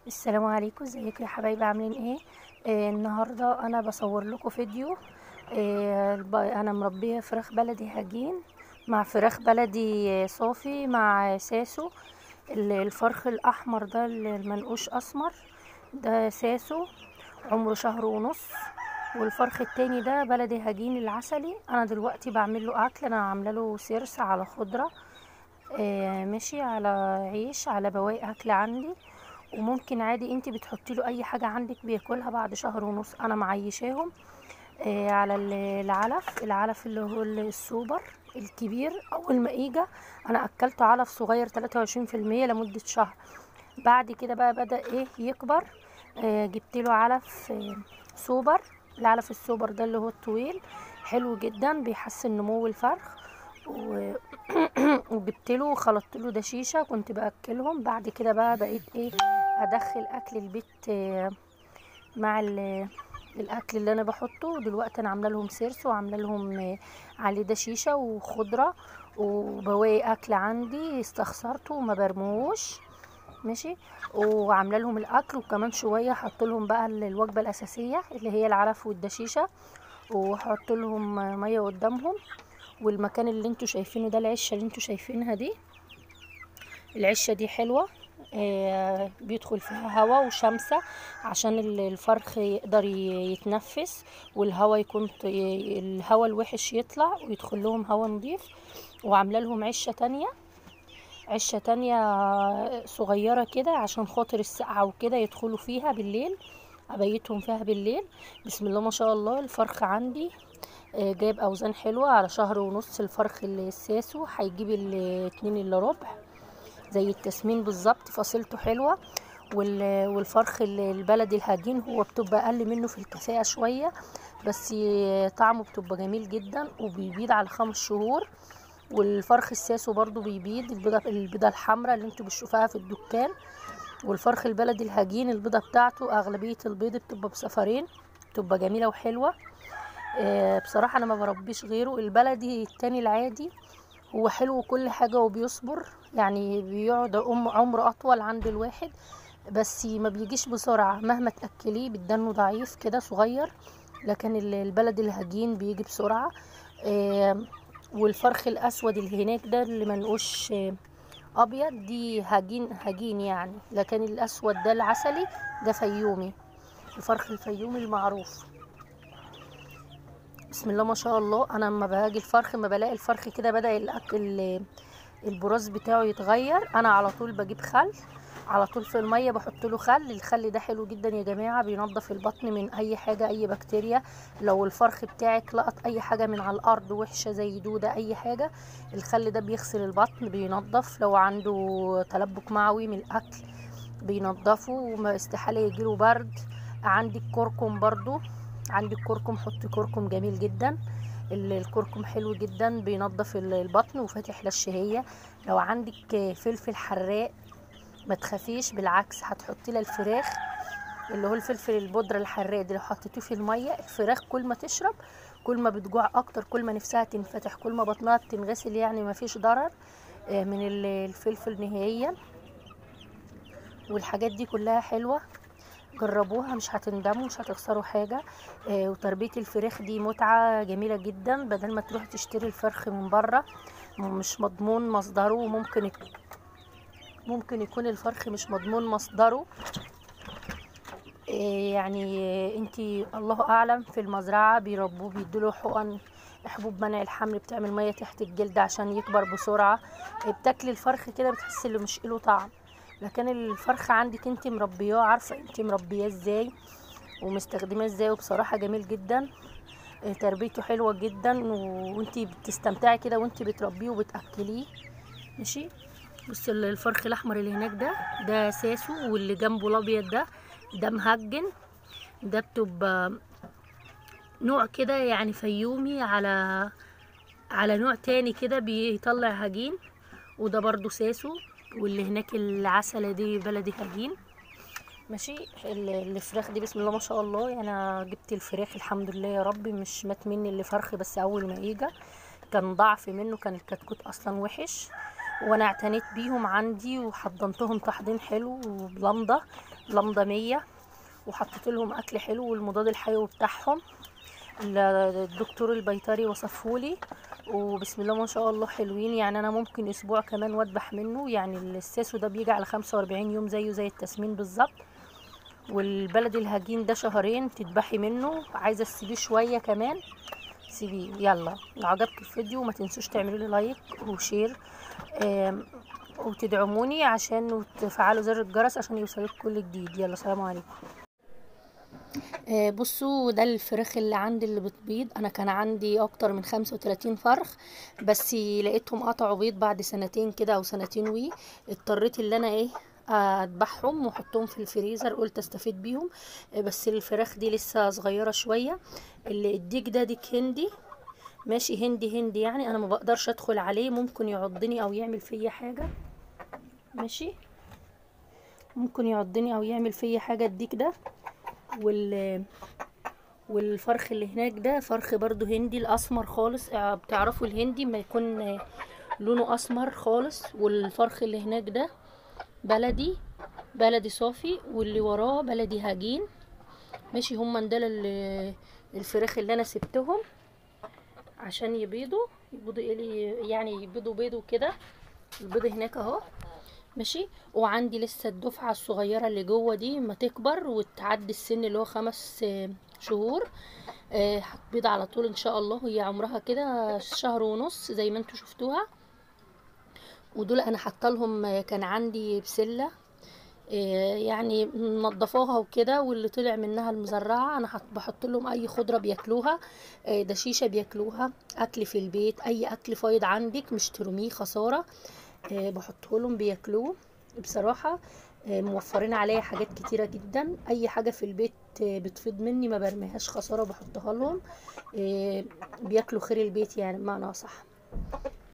السلام عليكم ازيكم يا حبايبي عاملين ايه آه النهارده انا بصور لكم فيديو آه الب- انا مربيه فراخ بلدي هجين مع فراخ بلدي آه، صافي مع ساسو ال- الفرخ الاحمر ده المنقوش اسمر ده ساسو عمره شهر ونص والفرخ التاني ده بلدي هجين العسلي انا دلوقتي بعمل له اكل انا عامله له سيرس على خضره آه ماشي على عيش على بواقي اكل عندي وممكن عادي انت بتحطي له اي حاجه عندك بياكلها بعد شهر ونص انا معيشاهم آه على ال- العلف العلف اللي هو السوبر الكبير اول ما اجى انا اكلته علف صغير 23% لمده شهر بعد كده بقى بدا ايه يكبر آه جبت له علف آه سوبر العلف السوبر ده اللي هو الطويل حلو جدا بيحسن نمو الفرخ و... وجبت له خلطت له دشيشه كنت باكلهم بعد كده بقى بقيت ايه ادخل اكل البيت آه، مع ال- الاكل اللي انا بحطه دلوقتي انا عامله لهم سيرس وعامله لهم آه، عليه دشيشه وخضره وبواقي اكل عندي استخسرته وما برموش ماشي وعامله لهم الاكل وكمان شويه حط لهم بقى ال- الوجبه الاساسيه اللي هي العلف والدشيشه وحط لهم ميه قدامهم والمكان اللي انتوا شايفينه ده العشه اللي انتوا شايفينها دي العشه دي حلوه آه، بيدخل فيها هواء وشمسة عشان ال- الفرخ يقدر ي- يتنفس والهواء يكون ط- ي- الهواء الوحش يطلع ويدخل لهم هواء نظيف وعامله لهم عشه تانية عشه تانية صغيره كده عشان خاطر السقعه وكده يدخلوا فيها بالليل ابيتهم فيها بالليل بسم الله ما شاء الله الفرخ عندي آه، جايب اوزان حلوه على شهر ونص الفرخ الساسو هيجيب الاتنين الا ربع زي التسمين بالظبط فصيلته حلوه وال- والفرخ ال- البلدي الهجين هو بتبقى اقل منه في الكفاءه شويه بس طعمه بتبقى جميل جدا وبيبيض على خمس شهور والفرخ الساسو برضو بيبيض البيضه البيضه الحمراء اللي انتوا بتشوفوها في الدكان والفرخ البلدي الهجين البيضه بتاعته اغلبيه البيض بتبقى بصفرين بتبقى جميله وحلوه آه، بصراحه انا ما بربيش غيره البلدي التاني العادي هو حلو وكل حاجة وبيصبر يعني بيقعد أم عمر أطول عند الواحد بس ما بيجيش بسرعة مهما تأكليه بالدنه ضعيف كده صغير لكن ال- البلد الهجين بيجي بسرعة آه، والفرخ الأسود اللي هناك ده اللي منقوش آه، أبيض دي هجين هجين يعني لكن الأسود ده العسلي ده فيومي الفرخ الفيومي المعروف بسم الله ما شاء الله انا لما باجي الفرخ ما بلاقي الفرخ كده بدا الاكل البراز بتاعه يتغير انا على طول بجيب خل على طول في الميه بحط له خل الخل ده حلو جدا يا جماعه بينظف البطن من اي حاجه اي بكتيريا لو الفرخ بتاعك لقط اي حاجه من على الارض وحشه زي دوده اي حاجه الخل ده بيغسل البطن بينظف لو عنده تلبك معوي من الاكل بينضفه وما استحاله يجيله برد عندك كركم برضو عندك كركم حطي كركم جميل جدا ال- الكركم حلو جدا بينظف ال- البطن وفاتح للشهية لو عندك فلفل حراق ما تخافيش بالعكس هتحطي لها الفراخ اللي هو الفلفل البودرة الحراق ده لو حطيتوه في المية الفراخ كل ما تشرب كل ما بتجوع اكتر كل ما نفسها تنفتح كل ما بطنها بتنغسل يعني ما فيش ضرر آه، من ال- الفلفل نهائيا والحاجات دي كلها حلوة جربوها مش هتندموا مش هتخسروا حاجة آه، وتربية الفراخ دي متعة جميلة جدا بدل ما تروح تشتري الفرخ من بره مش مضمون مصدره وممكن يك- ممكن يكون الفرخ مش مضمون مصدره آه، يعني آه، انتي الله اعلم في المزرعة بيربوه بيدوله حقن حبوب منع الحمل بتعمل مية تحت الجلد عشان يكبر بسرعة آه، بتاكلي الفرخ كده بتحسي اللي مش له طعم لكن الفرخة عندك انت مربياه عارفة انت مربياه ازاي ومستخدماه ازاي وبصراحة جميل جدا اه، تربيته حلوة جدا و- وانتي بتستمتعي كده وانتي بتربيه وبتأكليه ماشي بص ال- الفرخ الاحمر اللي هناك ده ده ساسو واللي جنبه الابيض ده ده مهجن ده بتبقى نوع كده يعني فيومي على على نوع تاني كده بيطلع هجين وده برضو ساسو واللي هناك العسلة دي بلدي هجين ماشي ال- الفراخ دي بسم الله ما شاء الله يعني انا جبت الفراخ الحمد لله يا رب مش مات مني اللي فرخ بس اول ما اجى كان ضعف منه كان الكتكوت اصلا وحش وانا اعتنيت بيهم عندي وحضنتهم تحضير حلو وبلمضه لمضه مية وحطيت لهم اكل حلو والمضاد الحيوي بتاعهم الدكتور البيطري وصفهولي وبسم الله ما شاء الله حلوين يعني انا ممكن اسبوع كمان واذبح منه يعني الساسو ده بيجي على 45 يوم زيه زي التسمين بالظبط والبلدي الهجين ده شهرين تذبحي منه عايزه تسيبيه شويه كمان سيبيه يلا لو عجبك الفيديو ما تنسوش تعملوا لي لايك وشير آم، وتدعموني عشان وتفعلوا زر الجرس عشان يوصلك كل جديد يلا سلام عليكم آه، بصوا ده الفراخ اللي عندي اللي بتبيض انا كان عندي اكتر من 35 فرخ بس لقيتهم قطعوا بيض بعد سنتين كده او سنتين وي اضطريت اللي انا ايه اذبحهم واحطهم في الفريزر قلت استفيد بيهم آه، بس الفراخ دي لسه صغيره شويه اللي الديك ده ديك هندي ماشي هندي هندي يعني انا ما بقدرش ادخل عليه ممكن يعضني او يعمل فيا حاجه ماشي ممكن يعضني او يعمل فيا حاجه الديك ده وال والفرخ اللي هناك ده فرخ برضو هندي الاسمر خالص آه، بتعرفوا الهندي ما يكون آه، لونه اسمر خالص والفرخ اللي هناك ده بلدي بلدي صافي واللي وراه بلدي هجين ماشي هما دول ال- الفراخ اللي انا سبتهم عشان يبيضوا يبيضوا إيه يعني يبيضوا بيضوا كده البيض هناك اهو ماشي وعندي لسه الدفعة الصغيرة اللي جوه دي ما تكبر وتعدي السن اللي هو خمس آه، شهور آه، هتبيض على طول ان شاء الله هي عمرها كده شهر ونص زي ما انتوا شفتوها ودول انا حاطه لهم آه، كان عندي بسله آه، يعني منضفاها وكده واللي طلع منها المزرعه انا حط- بحط لهم اي خضره بياكلوها آه، ده شيشه بياكلوها اكل في البيت اي اكل فايض عندك مش ترميه خساره آه، بحطه لهم بياكلوه بصراحه آه، موفرين عليا حاجات كتيره جدا اي حاجه في البيت آه، بتفيض مني ما برميهاش خساره بحطها لهم آه، بياكلوا خير البيت يعني بمعنى صح